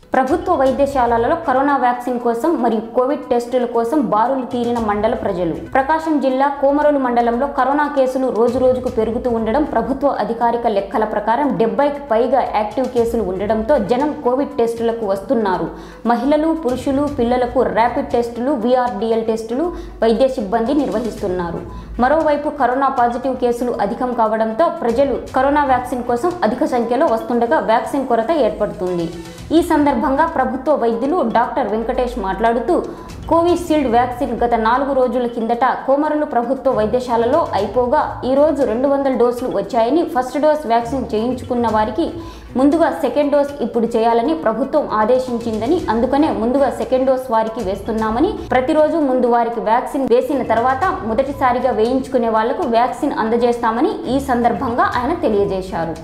ప్రభుత్వ వైద్యశాలలలో corona vaccine కోసం మరియు కోవిడ్ టెస్టుల కోసం బారులు తీరిన మండల ప్రజలు ప్రకాశం జిల్లా కోమరోలు మండలంలో కరోనా కేసులు రోజు రోజుకు పెరుగుతూ ఉండడం ప్రభుత్వ అధికారిక లెక్కల ప్రకారం డెబ్బైకి పైగా యాక్టివ్ కేసులు ఉండడంతో జనం కోవిడ్ టెస్టులకు వస్తున్నారు మహిళలు పురుషులు పిల్లలకు ర్యాపిడ్ టెస్టులు విఆర్డిఎల్ టెస్టులు వైద్య సిబ్బంది నిర్వహిస్తున్నారు మరోవైపు కరోనా పాజిటివ్ కేసులు అధికం కావడంతో ప్రజలు కరోనా వ్యాక్సిన్ కోసం అధిక సంఖ్యలో వస్తుండగా వ్యాక్సిన్ కొరత ఏర్పడుతుంది ఈ సందర్భంగా ప్రభుత్వ వైద్యులు డాక్టర్ వెంకటేష్ మాట్లాడుతూ కోవిషీల్డ్ వ్యాక్సిన్ గత నాలుగు రోజుల కిందట కోమరలు ప్రభుత్వ వైద్యశాలలో అయిపోగా ఈరోజు రెండు వందల డోసులు వచ్చాయని ఫస్ట్ డోస్ వ్యాక్సిన్ చేయించుకున్న వారికి ముందుగా సెకండ్ డోస్ ఇప్పుడు చేయాలని ప్రభుత్వం ఆదేశించిందని అందుకనే ముందుగా సెకండ్ డోస్ వారికి వేస్తున్నామని ప్రతిరోజు ముందు వారికి వ్యాక్సిన్ వేసిన తర్వాత మొదటిసారిగా వేయించుకునే వాళ్లకు వ్యాక్సిన్ అందజేస్తామని ఈ సందర్భంగా ఆయన తెలియజేశారు